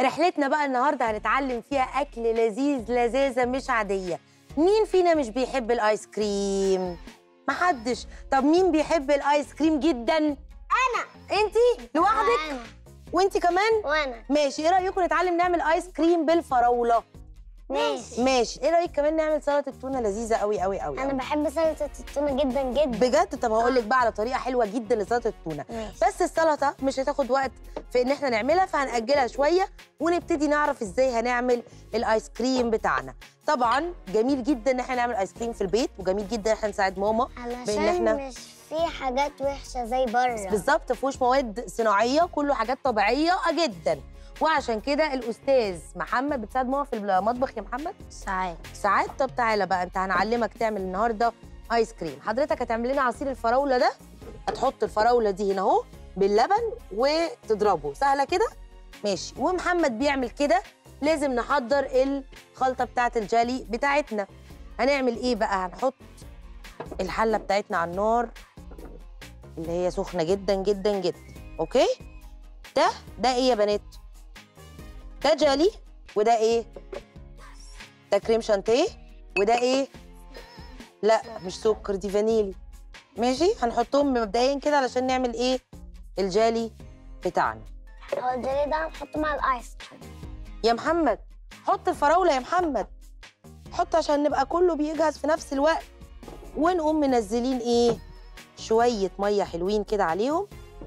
رحلتنا بقى النهارده هنتعلم فيها اكل لذيذ لذاذه مش عاديه مين فينا مش بيحب الايس كريم محدش طب مين بيحب الايس كريم جدا انا انتي لوحدك انا وانتي كمان وانا ماشي ايه رايكم نتعلم نعمل ايس كريم بالفراوله ماشي ماشي ايه رايك كمان نعمل سلطه تونه لذيذه قوي قوي قوي انا بحب سلطه التونه جدا جدا بجد طب هقول لك بقى على طريقه حلوه جدا لسلطه التونه ماشي بس السلطه مش هتاخد وقت في ان احنا نعملها فهنأجلها شويه ونبتدي نعرف ازاي هنعمل الايس كريم بتاعنا طبعا جميل جدا ان احنا نعمل ايس كريم في البيت وجميل جدا ان احنا نساعد ماما علشان إحنا- مش في حاجات وحشه زي بره بالظبط مفيهوش مواد صناعيه كله حاجات طبيعيه جدا وعشان كده الاستاذ محمد بتساعد ماما في المطبخ يا محمد ساعات ساعات طب تعالى بقى انت هنعلمك تعمل النهارده ايس كريم حضرتك هتعمل لنا عصير الفراوله ده هتحط الفراوله دي هنا اهو باللبن وتضربه سهله كده ماشي ومحمد بيعمل كده لازم نحضر الخلطه بتاعه الجالي بتاعتنا هنعمل ايه بقى هنحط الحله بتاعتنا على النار اللي هي سخنه جدا جدا جدا اوكي ده ده ايه يا بنات ده جالي وده ايه ده كريم شانتيه وده ايه لا مش سكر دي فانيلي ماشي هنحطهم مبدئيا كده علشان نعمل ايه الجالي بتاعنا هو الجيلي ده هنحطه مع الايس كريم يا محمد حط الفراوله يا محمد حط عشان نبقى كله بيجهز في نفس الوقت ونقوم منزلين ايه شويه ميه حلوين كده عليهم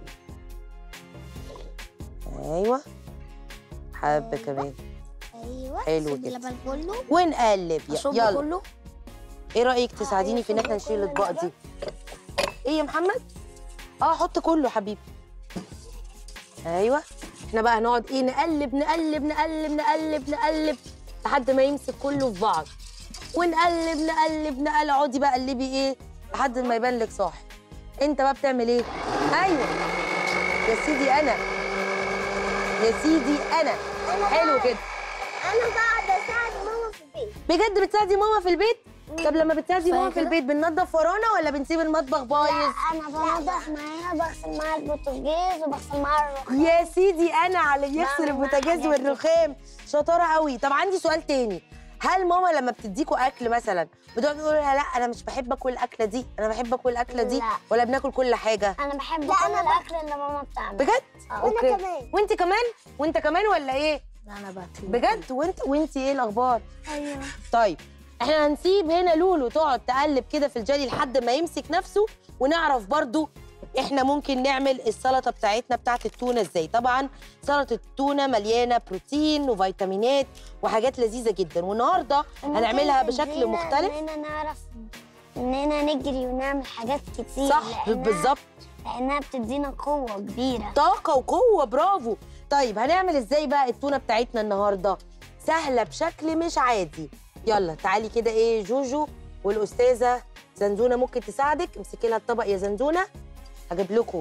ايوه حبه كمان ايوه حلو سيب كده. اللبن كله ونقلب ي- أصبه يلا كله ايه رايك تساعديني في ان احنا أيوة، نشيل كل الاطباق اللبن. دي ايه يا محمد اه حط كله حبيبي ايوه احنا بقى هنقعد ايه نقلب نقلب نقلب نقلب نقلب لحد ما يمسك كله في بعض ونقلب نقلب نقلب اقعدي بقى قلبي ايه لحد ما يبان لك صاحي انت بقى بتعمل ايه ايوه يا سيدي انا يا سيدي انا حلو كده انا بقعد اساعد ماما في البيت بجد بتساعدي ماما في البيت طب لما بتساعدي ماما في كده؟ البيت بننضف ورانا ولا بنسيب المطبخ بايظ انا بنضف معاها بغسل معاها البوتاجاز وبغسل معاها الرخام يا سيدي انا على يغسل بعمل البوتاجاز معاها حاجات والرخام شطاره قوي طب عندي سؤال تاني هل ماما لما بتديكوا اكل مثلا بتقعد تقول لها لا انا مش بحب اكل الاكله دي انا بحب اكل الاكله دي لا. ولا بناكل كل حاجه انا بحب كل الاكل اللي ماما بتعمله بجد آه. اوكي وأنا كمان. وانت كمان وانت كمان ولا ايه انا بطيء بجد وانت وانت ايه الاخبار ايوه طيب احنا هنسيب هنا لولو تقعد تقلب كده في الجلي لحد ما يمسك نفسه ونعرف برضو احنا ممكن نعمل السلطه بتاعتنا بتاعت التونه ازاي طبعا سلطه التونه مليانه بروتين وفيتامينات وحاجات لذيذه جدا والنهارده هنعملها ممكن بشكل تدينا مختلف اننا نعرف اننا نجري ونعمل حاجات كتير صح لأنها- بالظبط لانها بتدينا قوه كبيره طاقه وقوه برافو طيب هنعمل ازاي بقى التونه بتاعتنا النهارده سهله بشكل مش عادي يلا تعالي كده ايه جوجو والاستاذه زنزونه ممكن تساعدك امسكي لها الطبق يا زنزونه هجيب لكم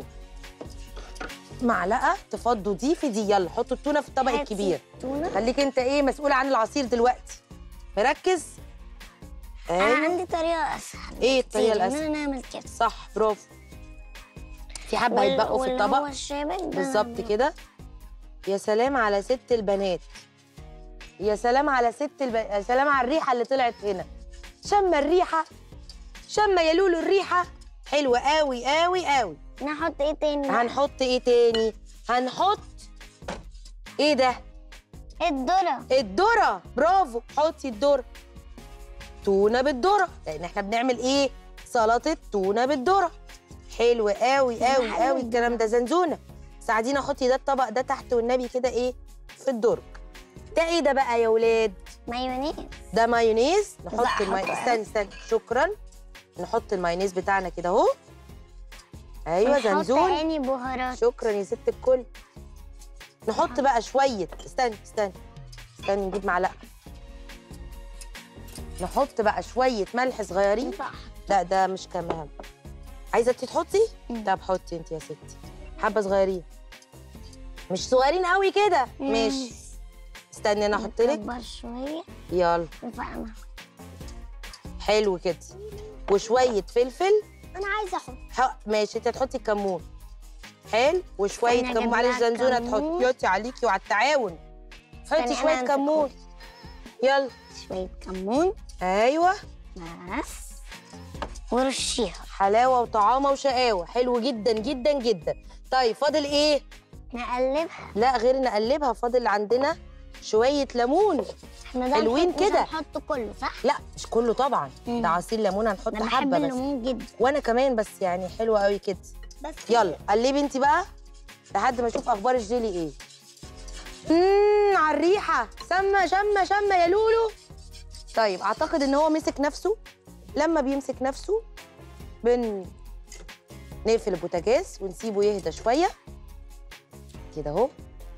معلقه تفضوا دي في دي يلا حطوا التونه في الطبق هاتي الكبير التونة. خليك انت ايه مسؤول عن العصير دلوقتي مركز انا ايوه عندي طريقه اسهل ايه الطريقه كتير الاسهل اننا نعمل كده صح برافو في حبه وال- هيتبقوا في واللي الطبق هو الشابك ده بالظبط نعمله. كده يا سلام على ست البنات يا سلام على ست الب... يا سلام على الريحه اللي طلعت هنا شم الريحه شم يا لولو الريحه حلوه قوي قوي قوي نحط ايه تاني بقى؟ هنحط ايه تاني هنحط ايه ده الذره الذره برافو حطي الذره تونه بالذره لان احنا بنعمل ايه سلطه تونه بالذره حلو قوي قوي حلو قوي الكلام ده زنزونه ساعدينا حطي ده الطبق ده تحت والنبي كده ايه في الدرج ده ايه ده بقى يا ولاد مايونيز ده مايونيز نحط بقى الماي... أحط استني استني شكرا نحط المايونيز بتاعنا كده اهو ايوه نحط زنزون تاني بهارات شكرا يا ست الكل نحط بقى شويه استني استني استني نجيب معلقه نحط بقى شويه ملح صغيرين ينفع لا ده مش كمان عايزه انتي تحطي مم. طب حطي انت يا ستي حبه صغيرين مش صغيرين قوي كده مم. ماشي استني انا احط لك نكبر شويه يلا ينفع انا حلو كده وشويه فلفل انا عايزه احط ح... ماشي انت هتحطي الكمون حلو وشويه أنا كمون أجيب معلش لها زنزونه كمون. تحطي عليكي وعلى التعاون حطي استني، شويه أنا أمسك كمون يلا شوية كمون ايوه بس ورشيها حلاوه وطعامه وشقاوه حلو جدا جدا جدا طيب فاضل ايه نقلبها لا غير نقلبها فاضل عندنا شويه ليمون احنا ده حلوين هنحط- مش كده. هنحط كله صح؟ لا مش كله طبعا مم. ده عصير ليمون هنحط انا بحب حبه بس الليمون جدا وانا كمان بس يعني حلوه قوي كده بس يلا قلبي انت بقى لحد ما اشوف اخبار الجيلي ايه امم على الريحه شمه شمه شمه يا لولو طيب اعتقد ان هو مسك نفسه لما بيمسك نفسه بن نقفل البوتاجاز ونسيبه يهدى شويه كده اهو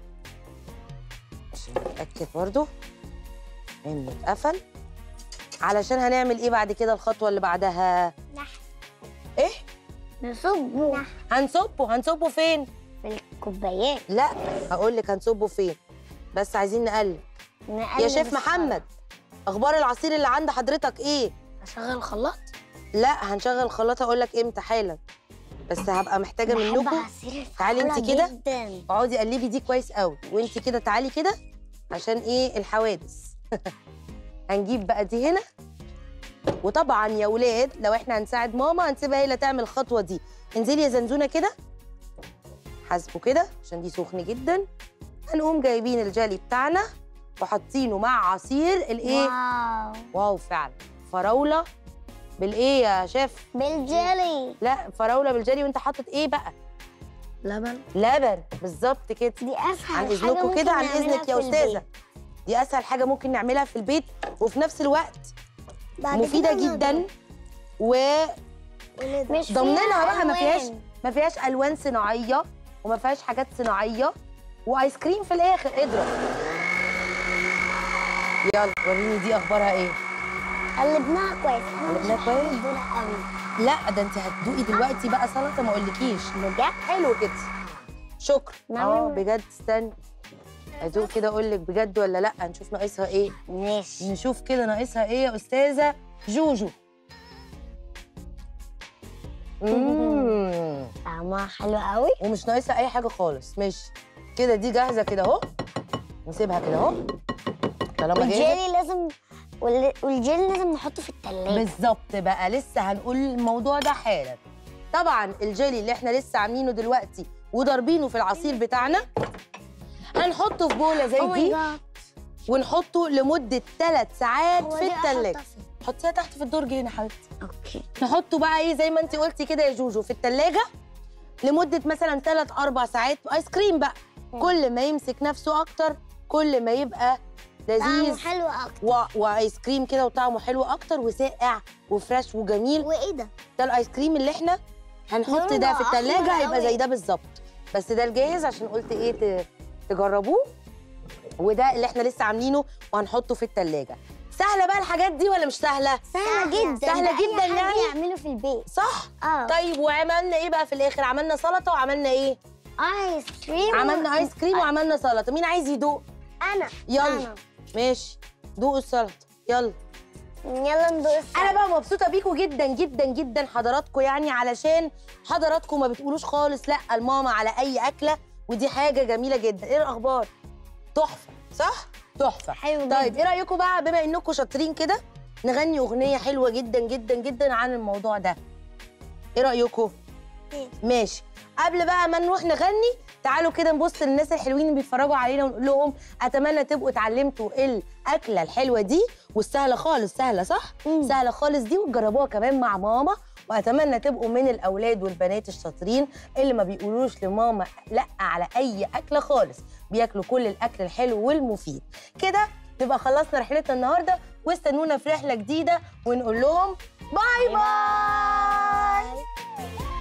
عشان نتاكد برضو انه اتقفل علشان هنعمل ايه بعد كده الخطوه اللي بعدها نحن ايه نصبه هنصبه هنصبه فين في الكوبايات لا هقول لك هنصبه فين بس عايزين نقلب نقلب يا شيف الصلصة. محمد اخبار العصير اللي عند حضرتك ايه اشغل الخلاط لا هنشغل الخلاط اقول لك امتى حالا بس هبقى محتاجه بحب منكم عصير تعالي انت الفراولة كده. جدا اقعدي قلبي دي كويس قوي وانت كده تعالي كده عشان ايه الحوادث هنجيب بقى دي هنا وطبعا يا ولاد لو احنا هنساعد ماما هنسيبها هي اللي تعمل الخطوه دي انزلي يا زنزونه كده حاسبه كده عشان دي سخن جدا هنقوم جايبين الجالي بتاعنا وحاطينه مع عصير الايه واو واو فعلا فراوله بالايه يا شيف بالجيلي لا فراوله بالجالي وانت حاطط ايه بقى لبن لبن بالظبط كده دي اسهل عن حاجة اذنكم ممكن كده عن نعملها اذنك يا في استاذه البيت. دي اسهل حاجه ممكن نعملها في البيت وفي نفس الوقت بعد مفيده كده جدا وضمننا مش بقى ما فيهاش ألوان. ما فيهاش الوان صناعيه وما فيهاش حاجات صناعيه وايس كريم في الاخر اضرب يلا وريني دي اخبارها ايه قلبناها كويس أنا مش قلبناها بحب كويس؟ الذرة قوي لا ده انت هتدوقي دلوقتي بقى سلطه ما اقولكيش بجد حلو كده شكرا نعمل- اه بجد استني ادوق كده اقول لك بجد ولا لا نشوف ناقصها ايه ماشي نشوف كده ناقصها ايه يا استاذه جوجو مم. طعمها حلو قوي ومش ناقصها اي حاجه خالص ماشي كده دي جاهزه كده اهو نسيبها كده اهو طالما جاهزه والجيلي لازم وال- والجيلي لازم نحطه في التلاجة بالظبط بقى لسه هنقول الموضوع ده حالا طبعا الجيلي اللي احنا لسه عاملينه دلوقتي وضاربينه في العصير بتاعنا هنحطه في بوله زي Oh my دي God. ونحطه لمده ثلاث ساعات هو في دي أحطها التلاجة فين؟ حطيها تحت في الدرج هنا حبيبتي اوكي نحطه بقى ايه زي ما انت قلتي كده يا جوجو في التلاجة لمدة مثلا 3 4 ساعات ايس كريم بقى مم. كل ما يمسك نفسه اكتر كل ما يبقى طعمه لذيذ حلو اكتر و... وايس كريم كده وطعمه حلو اكتر وساقع وفريش وجميل وايه ده؟ ده الايس كريم اللي احنا هنحط لونه ده في بقى التلاجة أحمر هيبقى زي قوي. ده بالظبط بس ده الجاهز عشان قلت ايه ت... تجربوه وده اللي احنا لسه عاملينه وهنحطه في التلاجة سهلة بقى الحاجات دي ولا مش سهلة؟ سهلة جدا سهلة ده أي جدا حد يعني؟ يعمله في البيت صح؟ اه طيب وعملنا ايه بقى في الاخر عملنا سلطه وعملنا ايه ايس كريم عملنا ايس كريم وعملنا سلطه مين عايز يدوق انا يلا أنا. ماشي دوقوا السلطه يلا يلا ندوق السلطة. انا بقى مبسوطه بيكم جدا جدا جدا حضراتكم يعني علشان حضراتكم ما بتقولوش خالص لا الماما على اي اكله ودي حاجه جميله جدا ايه الاخبار تحفه صح تحفه حلو جدا طيب ايه رايكم بقى بما انكم شاطرين كده نغني اغنيه حلوه جدا جدا جدا عن الموضوع ده ايه رايكم إيه؟ ماشي قبل بقى ما نروح نغني تعالوا كده نبص للناس الحلوين اللي بيتفرجوا علينا ونقول لهم اتمنى تبقوا اتعلمتوا الاكله الحلوه دي والسهله خالص سهله صح مم. سهله خالص دي وتجربوها كمان مع ماما واتمنى تبقوا من الاولاد والبنات الشاطرين اللي ما بيقولوش لماما لا على اي اكله خالص بياكلوا كل الاكل الحلو والمفيد كده نبقى خلصنا رحلتنا النهارده واستنونا في رحله جديده ونقول لهم باي باي